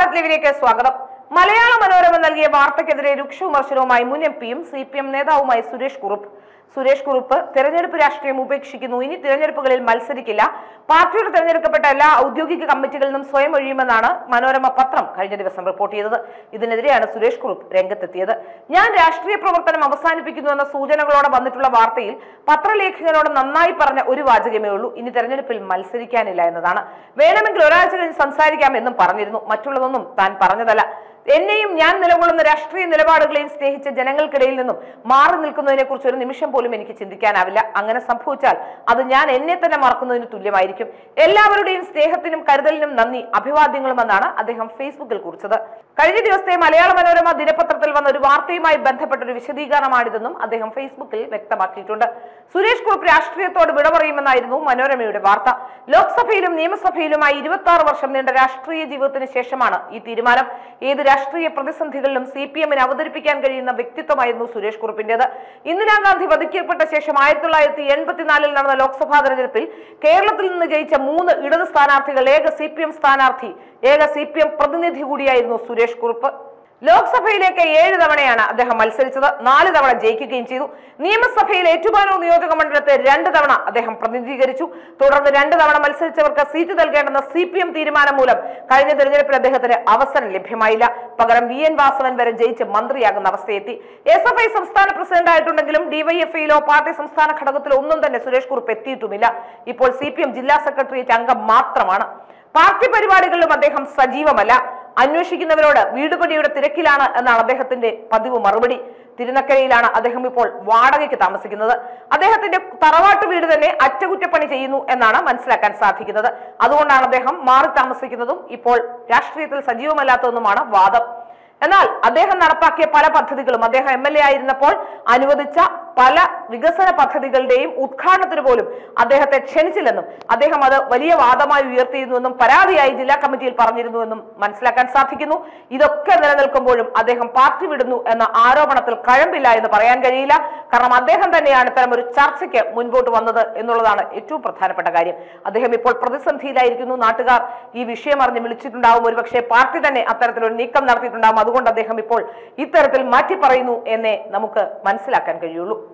ഭാരത് ലീവിലേക്ക് സ്വാഗതം മലയാള മനോരമ നൽകിയ വാർത്തയ്ക്കെതിരെ രൂക്ഷ വിമർശനവുമായി മുൻ എം പിയും സി പി എം നേതാവുമായി സുരേഷ് കുറുപ്പ് സുരേഷ് കുറുപ്പ് തെരഞ്ഞെടുപ്പ് രാഷ്ട്രീയം ഉപേക്ഷിക്കുന്നു ഇനി തിരഞ്ഞെടുപ്പുകളിൽ മത്സരിക്കില്ല പാർട്ടിയുടെ തെരഞ്ഞെടുക്കപ്പെട്ട എല്ലാ ഔദ്യോഗിക കമ്മിറ്റികളിൽ നിന്നും സ്വയം ഒഴിയുമെന്നാണ് മനോരമ പത്രം കഴിഞ്ഞ ദിവസം റിപ്പോർട്ട് ചെയ്തത് ഇതിനെതിരെയാണ് സുരേഷ് കുറുപ്പ് രംഗത്തെത്തിയത് ഞാൻ രാഷ്ട്രീയ പ്രവർത്തനം അവസാനിപ്പിക്കുന്നു എന്ന സൂചനകളോടെ വന്നിട്ടുള്ള വാർത്തയിൽ പത്രലേഖകനോട് നന്നായി പറഞ്ഞ ഒരു വാചകമേ ഉള്ളൂ ഇനി തെരഞ്ഞെടുപ്പിൽ മത്സരിക്കാനില്ല എന്നതാണ് വേണമെങ്കിൽ ഒരാഴ്ച കഴിഞ്ഞ് സംസാരിക്കാമെന്നും പറഞ്ഞിരുന്നു മറ്റുള്ളതൊന്നും താൻ പറഞ്ഞതല്ല എന്നെയും ഞാൻ നിലകൊള്ളുന്ന രാഷ്ട്രീയ നിലപാടുകളെയും സ്നേഹിച്ച ജനങ്ങൾക്കിടയിൽ നിന്നും മാറി നിൽക്കുന്നതിനെ കുറിച്ച് ഒരു നിമിഷം പോലും എനിക്ക് ചിന്തിക്കാനാവില്ല അങ്ങനെ സംഭവിച്ചാൽ അത് ഞാൻ എന്നെ തന്നെ മറക്കുന്നതിന് തുല്യമായിരിക്കും എല്ലാവരുടെയും സ്നേഹത്തിനും കരുതലിനും നന്ദി അഭിവാദ്യങ്ങളുമെന്നാണ് അദ്ദേഹം ഫേസ്ബുക്കിൽ കുറിച്ചത് കഴിഞ്ഞ ദിവസത്തെ മലയാള മനോരമ ദിനപത്രത്തിൽ വന്ന ഒരു വാർത്തയുമായി ബന്ധപ്പെട്ട ഒരു വിശദീകരണമാണിതെന്നും അദ്ദേഹം ഫേസ്ബുക്കിൽ വ്യക്തമാക്കിയിട്ടുണ്ട് സുരേഷ് കുറുപ്പ് രാഷ്ട്രീയത്തോട് വിട പറയുമെന്നായിരുന്നു മനോരമയുടെ വാർത്ത ലോക്സഭയിലും നിയമസഭയിലുമായി ഇരുപത്തി ആറ് വർഷം നീണ്ട രാഷ്ട്രീയ ജീവിതത്തിന് ശേഷമാണ് ഈ തീരുമാനം ഏത് രാഷ്ട്രീയ പ്രതിസന്ധികളിലും സി പി എമ്മിന് അവതരിപ്പിക്കാൻ കഴിയുന്ന വ്യക്തിത്വമായിരുന്നു സുരേഷ് കുറുപ്പിന്റേത് ഇന്ദിരാഗാന്ധി വധിക്കപ്പെട്ട ശേഷം ആയിരത്തി തൊള്ളായിരത്തി എൺപത്തിനാലിൽ നടന്ന ലോക്സഭാ തെരഞ്ഞെടുപ്പിൽ കേരളത്തിൽ നിന്ന് ജയിച്ച മൂന്ന് ഇടത് സ്ഥാനാർത്ഥികൾ ഏക സി പി എം സ്ഥാനാർത്ഥി ഏക സി പി എം പ്രതിനിധി കൂടിയായിരുന്നു സുരേഷ് കുറുപ്പ് ലോക്സഭയിലേക്ക് ഏഴ് തവണയാണ് അദ്ദേഹം മത്സരിച്ചത് നാല് തവണ ജയിക്കുകയും ചെയ്തു നിയമസഭയിൽ ഏറ്റുമാനൂർ നിയോജക മണ്ഡലത്തെ രണ്ട് തവണ അദ്ദേഹം പ്രതിനിധീകരിച്ചു തുടർന്ന് രണ്ട് തവണ മത്സരിച്ചവർക്ക് സീറ്റ് നൽകേണ്ടെന്ന സി പി എം തീരുമാനം മൂലം കഴിഞ്ഞ തെരഞ്ഞെടുപ്പിൽ അദ്ദേഹത്തിന് അവസരം ലഭ്യമായില്ല പകരം വി എൻ വാസവൻ വരെ ജയിച്ച് മന്ത്രിയാകുന്ന അവസ്ഥയെത്തി എസ് എഫ് ഐ സംസ്ഥാന പ്രസിഡന്റ് ആയിട്ടുണ്ടെങ്കിലും ഡിവൈഎഫ്ഐയിലോ പാർട്ടി സംസ്ഥാന ഘടകത്തിലോ ഒന്നും തന്നെ സുരേഷ് കുറുപ്പ് എത്തിയിട്ടുമില്ല ഇപ്പോൾ സി ജില്ലാ സെക്രട്ടേറിയറ്റ് അംഗം മാത്രമാണ് പാർട്ടി പരിപാടികളിലും അദ്ദേഹം സജീവമല്ല അന്വേഷിക്കുന്നവരോട് വീടുപടിയുടെ തിരക്കിലാണ് എന്നാണ് അദ്ദേഹത്തിന്റെ പതിവ് മറുപടി തിരുനക്കരയിലാണ് അദ്ദേഹം ഇപ്പോൾ വാടകയ്ക്ക് താമസിക്കുന്നത് അദ്ദേഹത്തിന്റെ തറവാട്ട് വീട് തന്നെ അറ്റകുറ്റപ്പണി ചെയ്യുന്നു എന്നാണ് മനസ്സിലാക്കാൻ സാധിക്കുന്നത് അതുകൊണ്ടാണ് അദ്ദേഹം മാറി താമസിക്കുന്നതും ഇപ്പോൾ രാഷ്ട്രീയത്തിൽ സജീവമല്ലാത്തതെന്നുമാണ് വാദം എന്നാൽ അദ്ദേഹം നടപ്പാക്കിയ പല പദ്ധതികളും അദ്ദേഹം എം എൽ എ ആയിരുന്നപ്പോൾ അനുവദിച്ച പല വികസന പദ്ധതികളുടെയും ഉദ്ഘാടനത്തിന് പോലും അദ്ദേഹത്തെ ക്ഷണിച്ചില്ലെന്നും അദ്ദേഹം അത് വലിയ വാദമായി ഉയർത്തിയിരുന്നുവെന്നും പരാതിയായി ജില്ലാ കമ്മിറ്റിയിൽ പറഞ്ഞിരുന്നുവെന്നും മനസ്സിലാക്കാൻ സാധിക്കുന്നു ഇതൊക്കെ നിലനിൽക്കുമ്പോഴും അദ്ദേഹം പാർട്ടി വിടുന്നു എന്ന ആരോപണത്തിൽ കഴമ്പില്ല എന്ന് പറയാൻ കഴിയില്ല കാരണം അദ്ദേഹം തന്നെയാണ് ഇത്തരം ഒരു ചർച്ചയ്ക്ക് മുൻപോട്ട് വന്നത് എന്നുള്ളതാണ് ഏറ്റവും പ്രധാനപ്പെട്ട കാര്യം അദ്ദേഹം ഇപ്പോൾ പ്രതിസന്ധിയിലായിരിക്കുന്നു നാട്ടുകാർ ഈ വിഷയം അറിഞ്ഞ് വിളിച്ചിട്ടുണ്ടാവും ഒരുപക്ഷെ പാർട്ടി തന്നെ അത്തരത്തിലൊരു നീക്കം നടത്തിയിട്ടുണ്ടാവും അതുകൊണ്ട് അദ്ദേഹം ഇപ്പോൾ ഇത്തരത്തിൽ മാറ്റി പറയുന്നു എന്നേ നമുക്ക് മനസ്സിലാക്കാൻ കഴിയുള്ളൂ